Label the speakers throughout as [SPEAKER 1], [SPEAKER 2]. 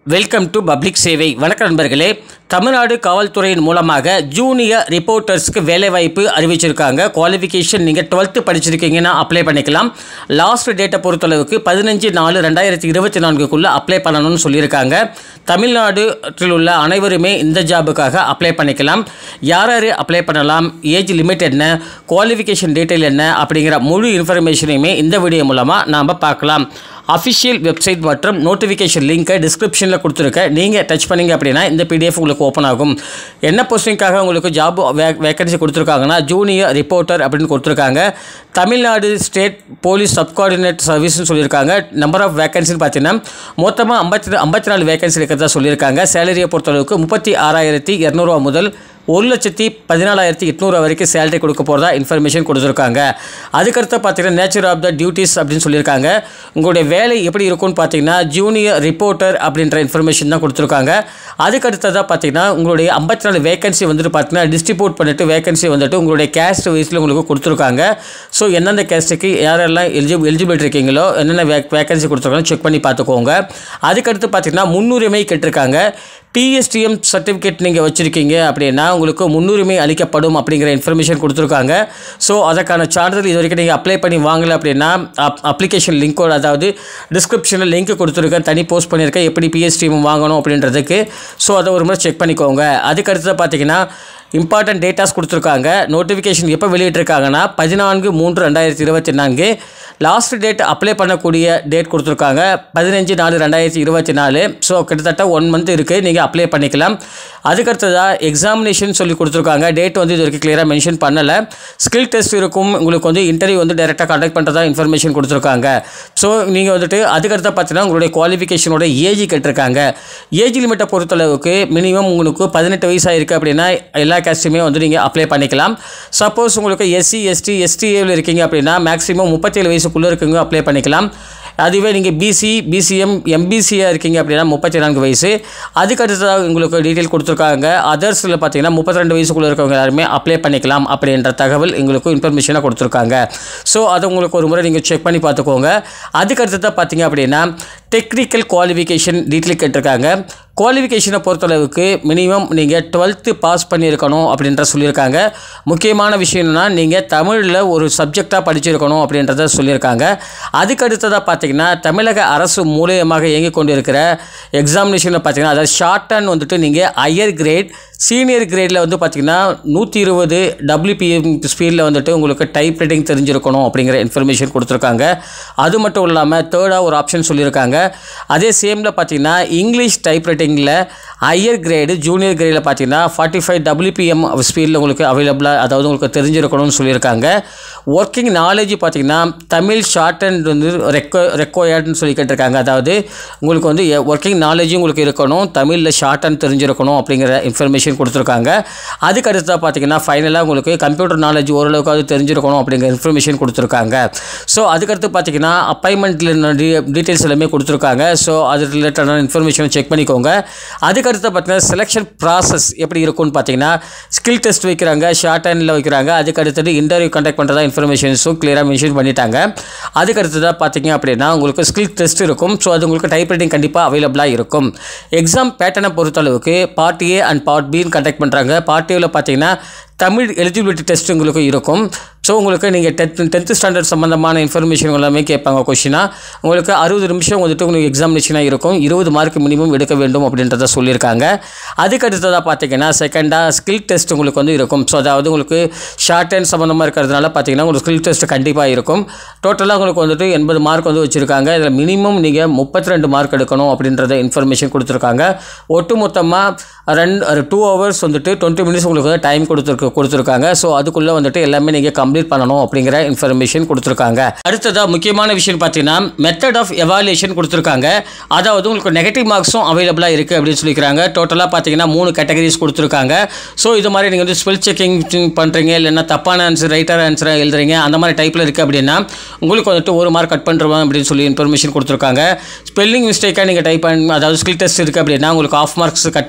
[SPEAKER 1] welcome to public சேவை வணக்கம் நண்பர்களே தமிழ்நாடு காவல்துறையின் மூலமாக ஜூனியர் ரிப்போர்ட்டர்ஸ்க்கு வேலைவாய்ப்பு அறிவிச்சிருக்காங்க குவாலிஃபிகேஷன் நீங்கள் டுவெல்த்து படிச்சிருக்கீங்கன்னா அப்ளை பண்ணிக்கலாம் லாஸ்ட் டேட்டை பொறுத்தளவுக்கு பதினஞ்சு நாலு ரெண்டாயிரத்தி இருபத்தி நான்குக்குள்ளே அப்ளை பண்ணணும்னு சொல்லியிருக்காங்க தமிழ்நாட்டில் உள்ள அனைவருமே இந்த ஜாபுக்காக அப்ளை பண்ணிக்கலாம் யார் யார் அப்ளை பண்ணலாம் ஏஜ் லிமிட் என்ன குவாலிஃபிகேஷன் டீட்டெயில் என்ன அப்படிங்கிற முழு இன்ஃபர்மேஷனையுமே இந்த வீடியோ மூலமாக நாம் பார்க்கலாம் அஃபிஷியல் வெப்சைட் மற்றும் நோட்டிஃபிகேஷன் லிங்க்கை டிஸ்கிரிப்ஷனில் கொடுத்துருக்கேன் நீங்கள் டச் பண்ணீங்க அப்படின்னா இந்த பிடிஎஃப் உங்களுக்கு ஓப்பன் ஆகும் என்ன போஸ்டிங்காக உங்களுக்கு ஜாப் வே வேக்கன்சி கொடுத்துருக்காங்கன்னா ஜூனியர் ரிப்போர்ட்டர் அப்படின்னு கொடுத்துருக்காங்க தமிழ்நாடு ஸ்டேட் போலீஸ் சப்கார்டினேட் சர்வீஸ்னு சொல்லியிருக்காங்க நம்பர் ஆஃப் வேகன்சின்னு பார்த்தீங்கன்னா மொத்தமாக ஐம்பத்தி ஐம்பத்தி நாலு வேகன்சி இருக்கிறதா சொல்லியிருக்காங்க சேலரியை பொறுத்தளவுக்கு முப்பத்தி ஆறாயிரத்தி இரநூறுவா முதல் ஒரு லட்சத்தி பதினாலாயிரத்தி எட்நூறு வரைக்கும் சேலரி கொடுக்க போகிறதா இன்ஃபர்மேஷன் கொடுத்துருக்காங்க அதுக்கடுத்து பார்த்தீங்கன்னா நேச்சர் ஆஃப் த டியூட்டிஸ் அப்படின்னு சொல்லியிருக்காங்க உங்களுடைய வேலை எப்படி இருக்கும்னு பார்த்தீங்கன்னா ஜூனியர் ரிப்போர்ட்டர் அப்படின்ற இன்ஃபர்மேஷன் தான் கொடுத்துருக்காங்க அதுக்கடுத்ததாக பார்த்தீங்கன்னா உங்களுடைய ஐம்பத்தி நாலு வேகன்சி வந்துட்டு பார்த்தீங்கன்னா டிஸ்ட்ரிபியூட் பண்ணிட்டு வேகன்சி வந்துட்டு உங்களுடைய கேஸ்ட் வைஸில் உங்களுக்கு கொடுத்துருக்காங்க ஸோ எந்தெந்த கேஸ்ட்டுக்கு யாரெல்லாம் எலிஜிபிள் எலிஜிபிள் இருக்கீங்களோ என்னென்ன வே வேகன்சி கொடுத்துருக்காங்க செக் பண்ணி பார்த்துக்கோங்க அதுக்கடுத்து பார்த்தீங்கன்னா முன்னுரிமை கேட்டிருக்காங்க பிஎஸ்டிஎம் சர்டிஃபிகேட் நீங்கள் வச்சுருக்கீங்க அப்படின்னா உங்களுக்கு முன்னுரிமை அளிக்கப்படும் அப்படிங்கிற இன்ஃபர்மேஷன் கொடுத்துருக்காங்க ஸோ அதற்கான சான்றிதழ் இது வரைக்கும் நீங்கள் அப்ளை பண்ணி வாங்கலை அப்படின்னா அப் அப்ளிகேஷன் லிங்க்கோட அதாவது டிஸ்கிரிப்ஷனில் லிங்க் கொடுத்துருக்கேன் தனி போஸ்ட் பண்ணியிருக்கேன் எப்படி பிஎஸ்டிஎம் வாங்கணும் அப்படின்றதுக்கு ஸோ அதை ஒரு முறை செக் பண்ணிக்கோங்க அதுக்கடுத்து பார்த்தீங்கன்னா இம்பார்ட்டன்ட் டேட்டாஸ் கொடுத்துருக்காங்க நோட்டிஃபிகேஷன் எப்போ வெளியிட்டிருக்காங்கன்னா பதினான்கு மூன்று ரெண்டாயிரத்தி இருபத்தி நான்கு லாஸ்ட் டேட் அப்ளை பண்ணக்கூடிய டேட் கொடுத்துருக்காங்க பதினஞ்சு நாலு ரெண்டாயிரத்தி இருபத்தி நாலு ஸோ கிட்டத்தட்ட ஒன் மந்த் இருக்குது நீங்கள் அப்ளை பண்ணிக்கலாம் அதுக்கடுத்ததாக எக்ஸாமினேஷன் சொல்லி கொடுத்துருக்காங்க டேட் வந்து இது வரைக்கும் கிளியராக மென்ஷன் பண்ணலை ஸ்கில் டெஸ்ட் இருக்கும் உங்களுக்கு வந்து இன்டர்வியூ வந்து டேரெக்டாக கண்டக்ட் பண்ணுறதா இன்ஃபர்மேஷன் கொடுத்துருக்காங்க ஸோ நீங்கள் வந்துட்டு அதுக்கடுத்த பார்த்தீங்கன்னா உங்களுடைய குவாலிஃபிகேஷனோட ஏஜ் கேட்டிருக்காங்க ஏஜ் லிமிட்டை பொறுத்தளவுக்கு மினிமம் உங்களுக்கு பதினெட்டு வயசாக இருக்குது அப்படின்னா எல்லா கேஸ்ட்டுமே வந்து நீங்கள் அப்ளை பண்ணிக்கலாம் சப்போஸ் உங்களுக்கு எஸ்சி எஸ்டி எஸ்டிஏவில் இருக்கீங்க அப்படின்னா மேக்ஸிமம் முப்பத்தேழு வயசுக்குள்ளே இருக்கவங்க அப்ளை பண்ணிக்கலாம் அதுவே நீங்கள் பிசி பிசிஎம் எம்பிசியாக இருக்கீங்க அப்படின்னா முப்பத்தி நான்கு வயசு அதுக்கடுத்ததாக உங்களுக்கு டீட்டெயில் கொடுத்துருக்காங்க அதர்ஸில் பார்த்தீங்கன்னா முப்பத்தி ரெண்டு வயசுக்குள்ளே இருக்கவங்க எல்லாருமே அப்ளை பண்ணிக்கலாம் அப்படின்ற தகவல் எங்களுக்கு இன்ஃபர்மேஷனாக கொடுத்துருக்காங்க ஸோ அதை உங்களுக்கு ஒரு முறை நீங்கள் செக் பண்ணி பார்த்துக்கோங்க அதுக்கடுத்ததாக பார்த்தீங்க அப்படின்னா டெக்னிக்கல் குவாலிஃபிகேஷன் டீட்டெயில் கேட்டிருக்காங்க குவாலிஃபிகேஷனை பொறுத்தளவுக்கு மினிமம் நீங்கள் டுவெல்த்து பாஸ் பண்ணியிருக்கணும் அப்படின்ற சொல்லியிருக்காங்க முக்கியமான விஷயம் என்னென்னா நீங்கள் தமிழில் ஒரு சப்ஜெக்டாக படிச்சிருக்கணும் அப்படின்றத சொல்லியிருக்காங்க அதுக்கு அடுத்ததாக பார்த்தீங்கன்னா தமிழக அரசு மூலியமாக இயங்கி கொண்டிருக்கிற எக்ஸாமினேஷனில் பார்த்தீங்கன்னா அதாவது ஷார்ட் அண்ட் வந்துட்டு நீங்கள் ஹையர் கிரேட் சீனியர் கிரேடில் வந்து பார்த்திங்கன்னா நூற்றி இருபது டபிள்யூபிஎம் ஸ்பீடில் வந்துட்டு உங்களுக்கு டைப் ரைட்டிங் தெரிஞ்சிருக்கணும் அப்படிங்கிற இன்ஃபர்மேஷன் கொடுத்துருக்காங்க அது மட்டும் இல்லாமல் தேர்டாக ஒரு ஆப்ஷன் சொல்லியிருக்காங்க அதே சேமில் பார்த்தீங்கன்னா இங்கிலீஷ் டைப் ரைட்டிங்கில் ஹையர் கிரேடு ஜூனியர் கிரேடில் பார்த்தீங்கன்னா ஃபார்ட்டி ஃபைவ் டபிள்யூபிஎம் ஸ்பீடில் உங்களுக்கு அவைலபிளாக அதாவது உங்களுக்கு தெரிஞ்சிருக்கணும்னு சொல்லியிருக்காங்க ஒர்க்கிங் நாலேஜ் பார்த்தீங்கன்னா தமிழ் ஷார்ட் அண்ட் வந்து ரெக்கோ ரெக்கோயர்டுன்னு சொல்லி கேட்டிருக்காங்க அதாவது உங்களுக்கு வந்து ஒர்க்கிங் நாலேஜும் உங்களுக்கு இருக்கணும் தமிழில் ஷார்ட் அண்ட் தெரிஞ்சிருக்கணும் அப்படிங்கிற இன்ஃபர்மேஷன் கொடுத்துருக்காங்க அதுக்கு அடுத்ததாக பார்த்தீங்கன்னா ஃபைனலாக உங்களுக்கு கம்ப்யூட்டர் நாலேஜ் ஓரளவுக்காவது தெரிஞ்சிருக்கணும் அப்படிங்கிற இன்ஃபர்மேஷன் கொடுத்துருக்காங்க ஸோ அதுக்கடுத்து பார்த்தீங்கன்னா அப்பாயின்மெண்ட்டில் டீட்டெயில்ஸ் எல்லாமே கொடுத்துருக்காங்க ஸோ அது ரிலேட்டடான இன்ஃபர்மேஷனை செக் பண்ணிக்கோங்க அதுக்கடுத்து பார்த்தீங்கன்னா செலெக்ஷன் ப்ராசஸ் எப்படி இருக்கும்னு பார்த்தீங்கன்னா ஸ்கில் டெஸ்ட் வைக்கிறாங்க ஷார்ட் ஹேண்டில் வைக்கிறாங்க அதுக்கு அடுத்தது இன்டர்வியூ கண்டக்ட் பண்ணுறதா இன்ஃபர்மேஷன்ஸும் கிளியராக மென்ஷன் பண்ணிட்டாங்க அதுக்கு அடுத்ததாக பார்த்தீங்க அப்படின்னா உங்களுக்கு ஸ்கில் டெஸ்ட் இருக்கும் ஸோ அது உங்களுக்கு டைப் ரைட்டிங் கண்டிப்பாக அவைலபிளாக இருக்கும் எக்ஸாம் பேட்டர்னை பொறுத்தளவுக்கு பார்ட் ஏ அண்ட் பார்ட் பின்னு கண்டக்ட் பண்ணுறாங்க பார்ட் ஏவில் பார்த்தீங்கன்னா தமிழ் எலிஜிபிலிட்டி டெஸ்ட் உங்களுக்கு இருக்கும் ஸோ உங்களுக்கு நீங்கள் டென்த் டென்த்து ஸ்டாண்டர்ட் சம்மந்தமான இன்ஃபர்மேஷன் எல்லாமே கேட்பாங்க கொஷினாக உங்களுக்கு அறுபது நிமிஷம் வந்துட்டு உங்களுக்கு எக்ஸாமினேஷனாக இருக்கும் இருபது மார்க் மினிமம் எடுக்க வேண்டும் அப்படின்றத சொல்லியிருக்காங்க அதுக்கு அடுத்ததாக பார்த்தீங்கன்னா செகண்டாக ஸ்கில் டெஸ்ட் உங்களுக்கு வந்து இருக்கும் ஸோ அதாவது உங்களுக்கு ஷார்ட் ஹேண்ட் சம்மந்தமாக இருக்கிறதுனால பார்த்தீங்கன்னா உங்களுக்கு ஸ்கில் டெஸ்ட் கண்டிப்பாக இருக்கும் டோட்டலாக உங்களுக்கு வந்துட்டு எண்பது மார்க் வந்து வச்சுருக்காங்க இதில் மினிமம் நீங்கள் முப்பத்தி ரெண்டு மார்க் எடுக்கணும் அப்படின்றத இன்ஃபர்மேஷன் கொடுத்துருக்காங்க ஒட்டு மொத்தமாக ரெண்டு டூ ஹவர்ஸ் வந்துட்டு டுவெண்ட்டி மினிட்ஸ் உங்களுக்கு வந்து டைம் கொடுத்துருக்கு கொடுத்துருக்காங்க ஸோ அதுக்குள்ளே வந்துட்டு எல்லாமே நீங்கள் கம்ப்ளீட் பண்ணணும் அப்படிங்கிற இன்ஃபர்மேஷன் கொடுத்துருக்காங்க அடுத்ததாக முக்கியமான விஷயம் பார்த்தீங்கன்னா மெத்தட் ஆஃப் எவாலுவேஷன் கொடுத்துருக்காங்க அதாவது உங்களுக்கு நெகட்டிவ் மார்க்ஸும் அவைலபிளாக இருக்குது அப்படின்னு சொல்லிக்கிறாங்க டோட்டலாக பார்த்தீங்கன்னா மூணு கேட்டகரிஸ் கொடுத்துருக்காங்க ஸோ இது மாதிரி நீங்கள் வந்து ஸ்பெல் செக்கிங் பண்ணுறீங்க இல்லைன்னா தப்பான ஆன்சர் ரைட்டான ஆன்சராக எழுதுறீங்க அந்த மாதிரி டைப்பில் இருக்குது அப்படின்னா உங்களுக்கு வந்துட்டு ஒரு மார்க் கட் பண்ணுறோம் அப்படின்னு சொல்லி இன்ஃபர்மேஷன் கொடுத்துருக்காங்க ஸ்பெல்லிங் மிஸ்டேக்காக நீங்கள் டைப் பண்ணி அதாவது ஸ்கில் டெஸ்ட் இருக்குது அப்படின்னா உங்களுக்கு ஆஃப் மார்க்ஸ் கட் ஆகும் அப்படிங்கிற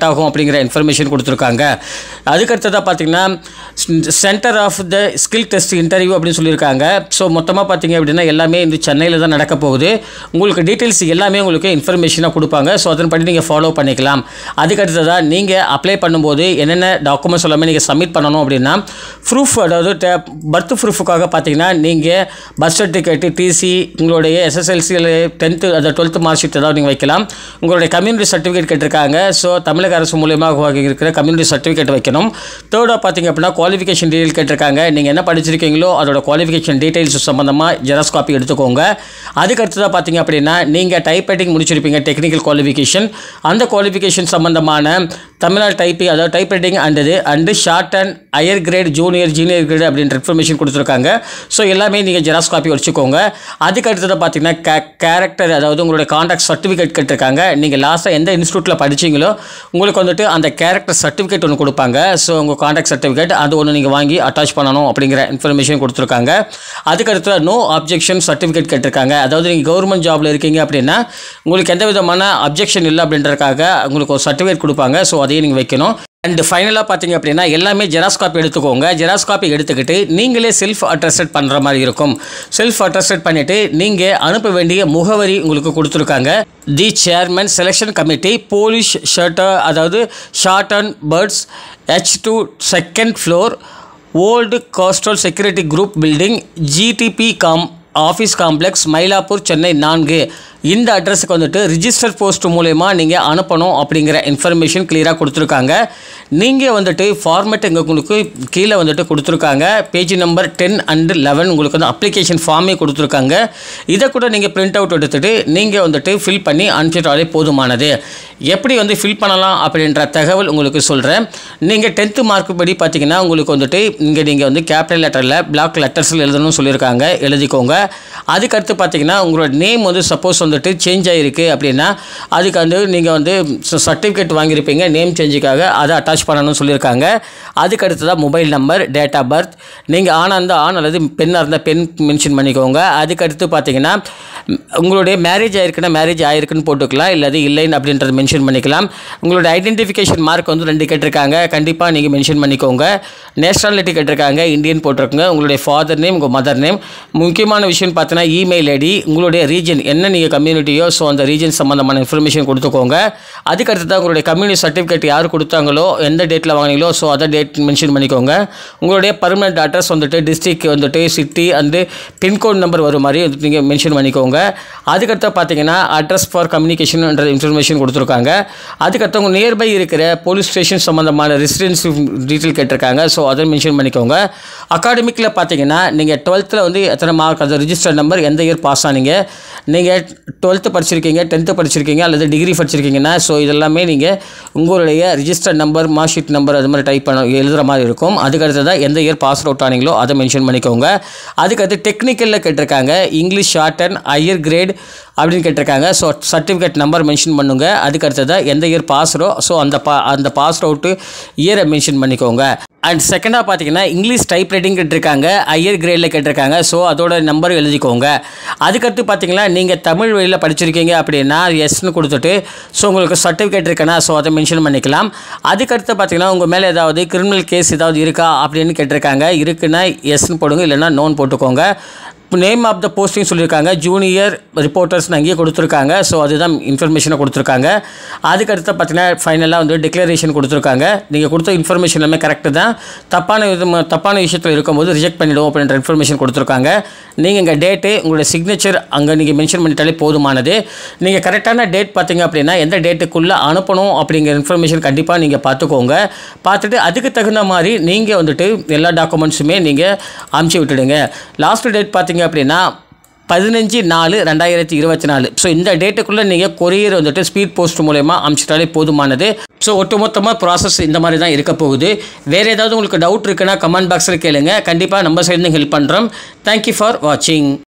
[SPEAKER 1] அப்படிங்கிற இன்ஃபர்மேஷன் கொடுத்துருக்காங்க அதுக்கடுத்ததாக பார்த்தீங்கன்னா centre of the skill test interview அப்படின்னு சொல்லியிருக்காங்க ஸோ மொத்தமாக பார்த்தீங்க அப்படின்னா எல்லாமே இந்த சென்னையில் தான் நடக்க போகுது உங்களுக்கு டீட்டெயில்ஸ் எல்லாமே உங்களுக்கு இன்ஃபர்மேஷனாக கொடுப்பாங்க ஸோ அதன்படி நீங்கள் ஃபாலோ பண்ணிக்கலாம் அதுக்கடுத்ததாக நீங்கள் அப்ளை பண்ணும்போது என்னென்ன டாக்குமெண்ட்ஸ் எல்லாமே நீங்கள் சப்மிட் பண்ணணும் அப்படின்னா ப்ரூஃப் அதாவது பர்த் ப்ரூஃபுக்காக பார்த்தீங்கன்னா நீங்கள் பர்த் சர்டிஃபிகேட்டு டிசி உங்களுடைய எஸ்எஸ்எல்சியில் டென்த்து அந்த டுவெல்த்து மார்க் ஷீட் ஏதாவது நீங்கள் வைக்கலாம் உங்களுடைய கம்யூனிட்டி சர்டிஃபிகேட் கேட்டிருக்காங்க ஸோ தமிழக அரசு மூலியமாக இருக்கிற கம்யூனிட்டி சர்டிஃபிகேட் வைக்கணும் தேர்டாக பார்த்தீங்க அப்படின்னா குவாலிஃபிகேஷன் டீட்டெயில் கேட்டிருக்காங்க நீங்கள் என்ன படிச்சிருக்கீங்களோ அதோட குவாலிஃபிகேஷன் டீட்டெயில்ஸ் சம்மந்தமாக ஜெராக்ஸ் காப்பி எடுத்துக்கோங்க அதுக்கு அடுத்ததாக பார்த்தீங்க அப்படின்னா நீங்கள் டைப் ரைட்டிங் முடிச்சிருப்பீங்க டெக்னிக்கல் குவாலிஃபிகேஷன் அந்த குவாலிஃபிகேஷன் சம்மந்தமான தமிழ்நாடு டைப்பிங் அதாவது type writing அண்டது and short and higher great junior junior great அப்படின்ற இன்ஃபர்மேஷன் கொடுத்துருக்காங்க ஸோ எல்லாமே நீங்கள் ஜெராக்ஸ் காப்பி வச்சுக்கோங்க அதுக்கு அடுத்தது பார்த்தீங்கன்னா கே கேரக்டர் அதாவது உங்களோட காண்டாக்ட் சர்டிஃபிகேட் கேட்டிருக்காங்க நீங்கள் லாஸ்ட்டாக எந்த இன்ஸ்டியூட்டில் படிச்சீங்களோ உங்களுக்கு வந்துட்டு அந்த கேரக்டர் சர்டிஃபிகேட் ஒன்று கொடுப்பாங்க ஸோ உங்கள் காண்டாக்ட் சர்டிஃபிகேட் அது ஒன்று நீங்கள் வாங்கி அட்டாச் பண்ணணும் அப்படிங்கிற இன்ஃபர்மேஷன் கொடுத்துருக்காங்க அதுக்கு அடுத்து நோ அப்ஜெக்ஷன் சர்டிஃபிகேட் கேட்டிருக்காங்க அதாவது நீங்கள் கவர்மெண்ட் ஜாபில் இருக்கீங்க அப்படின்னா உங்களுக்கு எந்த விதமான அப்ஜெக்ஷன் இல்லை அப்படின்றதுக்காக உங்களுக்கு ஒரு சர்டிஃபிகேட் கொடுப்பாங்க ஸோ அதையும் நீங்கள் வைக்கணும் அண்ட் ஃபைனலாக பார்த்தீங்க அப்படின்னா எல்லாமே ஜெராக்ஸ் காப்பி எடுத்துக்கோங்க ஜெராக்ஸ் காப்பி எடுத்துக்கிட்டு நீங்களே செல்ஃப் அட்ரஸ்டட் பண்ணுற மாதிரி இருக்கும் செல்ஃப் அட்ரஸ்டட் பண்ணிவிட்டு நீங்கள் அனுப்ப வேண்டிய முகவரி உங்களுக்கு கொடுத்துருக்காங்க the chairman selection committee police ஷர்ட்டர் அதாவது ஷார்ட் அண்ட் பேர்ட்ஸ் H two second floor old coastal security group building ஜிடிபி காம் ஆஃபீஸ் காம்ப்ளெக்ஸ் மயிலாப்பூர் சென்னை நான்கு இந்த அட்ரஸுக்கு வந்துட்டு ரிஜிஸ்டர் போஸ்ட் மூலயமா நீங்கள் அனுப்பணும் அப்படிங்கிற இன்ஃபர்மேஷன் கிளியராக கொடுத்துருக்காங்க நீங்கள் வந்துட்டு ஃபார்மேட் இங்கே உங்களுக்கு கீழே வந்துட்டு கொடுத்துருக்காங்க page number ten and eleven உங்களுக்கு வந்து அப்ளிகேஷன் ஃபார்மே கொடுத்துருக்காங்க இதை கூட நீங்கள் பிரிண்ட் அவுட் எடுத்துகிட்டு நீங்கள் வந்துட்டு ஃபில் பண்ணி அனுப்பிச்சிட்டாலே போதுமானது எப்படி வந்து ஃபில் பண்ணலாம் அப்படின்ற தகவல் உங்களுக்கு சொல்கிறேன் நீங்கள் டென்த்து மார்க் படி பார்த்தீங்கன்னா உங்களுக்கு வந்துட்டு இங்கே நீங்கள் வந்து கேபிட்டல் லெட்டரில் பிளாக் லெட்டர்ஸில் எழுதணும்னு சொல்லியிருக்காங்க எழுதிக்கோங்க அதுக்கடுத்து பார்த்தீங்கன்னா உங்களோட நேம் வந்து சப்போஸ் வந்துட்டு சேஞ்ச் ஆகிருக்கு அப்படின்னா அதுக்கு வந்து நீங்கள் வந்து சர்டிஃபிகேட் வாங்கியிருப்பீங்க நேம் சேஞ்சுக்காக அதை அட்டாச் பண்ணணும்னு சொல்லியிருக்காங்க அதுக்கு அடுத்ததாக mobile number date of birth நீங்கள் ஆணாக இருந்தால் ஆண் அல்லது பெண்ணாக இருந்தால் பெண் மென்ஷன் பண்ணிக்கோங்க அதுக்கு அடுத்து பார்த்தீங்கன்னா உங்களுடைய மேரேஜ் ஆயிருக்குன்னா மேரேஜ் ஆயிருக்குன்னு போட்டுக்கலாம் இல்லாது இல்லைன்னு அப்படின்றத மென்ஷன் பண்ணிக்கலாம் உங்களோட ஐடென்டிஃபிகேஷன் மார்க் வந்து ரெண்டு கேட்டிருக்காங்க கண்டிப்பாக நீங்கள் மென்ஷன் பண்ணிக்கோங்க நேஷனாலிட்டி கேட்டிருக்காங்க இந்தியன் போட்டிருக்குங்க உங்களுடைய ஃபாதர் நேம் உங்கள் மதர் நேம் முக்கியமான விஷயம் பார்த்தீங்கன்னா இமெயில் ஐடி உங்களுடைய ரீஜன் என்ன நீங்கள் கம்யூனிட்டியோ ஸோ அந்த ரீஜன் சம்மந்தமான இன்ஃபர்மேஷன் கொடுத்துக்கோங்க அதுக்கு அடுத்ததாக உங்களுடைய கம்யூனிட்டி சர்டிஃபிகேட் யார் கொடுத்தாங்களோ எந்த டேட்டில் வாங்கினீங்களோ ஸோ அதை டேட் மென்ஷன் பண்ணிக்கோங்க உங்களுடைய பர்மனெண்ட் அட்ரஸ் வந்துட்டு டிஸ்ட்ரிக் வந்துட்டு சிட்டி அண்டு பின்கோட் நம்பர் வரும் மாதிரி நீங்கள் மென்ஷன் பண்ணிக்கோங்க அதுக்கடுத்து பார்த்தீங்கன்னா அட்ரஸ் ஃபார் கம்யூனிகேஷன்ன்ற இன்ஃபர்மேஷன் கொடுத்துருக்காங்க அதுக்கடுத்து உங்கள் நியர்பை இருக்கிற போலீஸ் ஸ்டேஷன் சம்மந்தமான ரெசிடென்ஸ் டீட்டெயில் கேட்டிருக்காங்க ஸோ அதை மென்ஷன் பண்ணிக்கோங்க அகாடமிக்கில் பார்த்தீங்கன்னா நீங்கள் டுவெல்த்தில் வந்து எத்தனை மார்க் அது ரிஜிஸ்டர் நம்பர் எந்த இயர் பாஸ் ஆனீங்க நீங்கள் டுவெல்த்து படிச்சிருக்கீங்க டென்த்து படிச்சிருக்கீங்க அல்லது டிகிரி படிச்சிருக்கீங்கன்னா ஸோ இதெல்லாமே நீங்கள் உங்களுடைய register number mark sheet number அது மாதிரி டைப் பண்ண எழுதுகிற மாதிரி இருக்கும் அதுக்கு அடுத்ததாக எந்த இயர் பாஸ் அவுட் ஆனீங்களோ அதை மென்ஷன் பண்ணிக்கோங்க அதுக்கடுத்து டெக்னிக்கலில் கேட்டிருக்காங்க English short and higher grade அப்படின்னு கேட்டிருக்காங்க ஸோ சர்டிஃபிகேட் நம்பர் மென்ஷன் பண்ணுங்க அதுக்கு அடுத்ததாக எந்த இயர் பாஸ்ரோ ஸோ அந்த பா அந்த பாஸ் அவுட்டு இயரை மென்ஷன் பண்ணிக்கோங்க அண்ட் செகண்டாக பார்த்தீங்கன்னா இங்கிலீஷ் டைப் ரைட்டிங் கேட்டிருக்காங்க ஹையர் கிரேடில் கேட்டிருக்காங்க ஸோ அதோட நம்பர் எழுதிக்கோங்க அதுக்கடுத்து பார்த்தீங்கன்னா நீங்கள் தமிழ் வழியில் படிச்சிருக்கீங்க அப்படின்னா எஸ்னு கொடுத்துட்டு ஸோ உங்களுக்கு சர்டிஃபிகேட் இருக்குன்னா ஸோ அதை மென்ஷன் பண்ணிக்கலாம் அதுக்கடுத்து பார்த்தீங்கன்னா உங்கள் மேலே ஏதாவது கிரிமினல் கேஸ் ஏதாவது இருக்கா அப்படின்னு கேட்டிருக்காங்க இருக்குன்னா எஸ்னு போடுங்க இல்லைன்னா நோன் போட்டுக்கோங்க நேம் ஆஃப் த போஸ்டிங் சொல்லியிருக்காங்க ஜூனியர் ரிப்போர்ட்டர்ஸ்னு அங்கேயே கொடுத்துருக்காங்க ஸோ அதுதான் இன்ஃபர்மேஷனை கொடுத்துருக்காங்க அதுக்கடுத்து பார்த்தீங்கன்னா ஃபைனலாக வந்து டிக்ளரேஷன் கொடுத்துருக்காங்க நீங்கள் கொடுத்த இன்ஃபர்மேஷன் எல்லாமே கரெக்டு தான் தப்பான இது தப்பான விஷயத்தில் இருக்கும்போது ரிஜெக்ட் பண்ணிவிடுவோம் அப்படின்ற இன்ஃபர்மேஷன் கொடுத்துருக்காங்க நீங்கள் இங்கே டேட்டு உங்களோட சிக்னேச்சர் அங்கே நீங்கள் மென்ஷன் பண்ணிட்டாலே போதுமானது நீங்கள் கரெக்டான டேட் பார்த்தீங்க அப்படின்னா எந்த டேட்டுக்குள்ளே அனுப்பணும் அப்படிங்கிற இன்ஃபர்மேஷன் கண்டிப்பாக நீங்கள் பார்த்துக்கோங்க பார்த்துட்டு அதுக்கு தகுந்த மாதிரி நீங்கள் வந்துட்டு எல்லா டாக்குமெண்ட்ஸுமே நீங்கள் அமுச்சு விட்டுடுங்க லாஸ்ட் டேட் பார்த்தீங்க அப்படின்னா பதினஞ்சு நாலு ரெண்டாயிரத்தி இருபத்தி நாலு ஸோ இந்த டேட்டுக்குள்ளே நீங்கள் கொரியர் வந்துட்டு ஸ்பீட் போஸ்ட் மூலயமா அனுப்பிச்சிட்டாலே போதுமானது ஸோ ஒட்டுமொத்தமாக ப்ராசஸ் இந்த மாதிரி தான் இருக்க போகுது வேறு ஏதாவது உங்களுக்கு டவுட் இருக்குன்னா கமெண்ட் பாக்ஸில் கேளுங்க கண்டிப்பாக நம்ம சைடு ஹெல்ப் பண்ணுறோம் தேங்க்யூ ஃபார் வாட்சிங்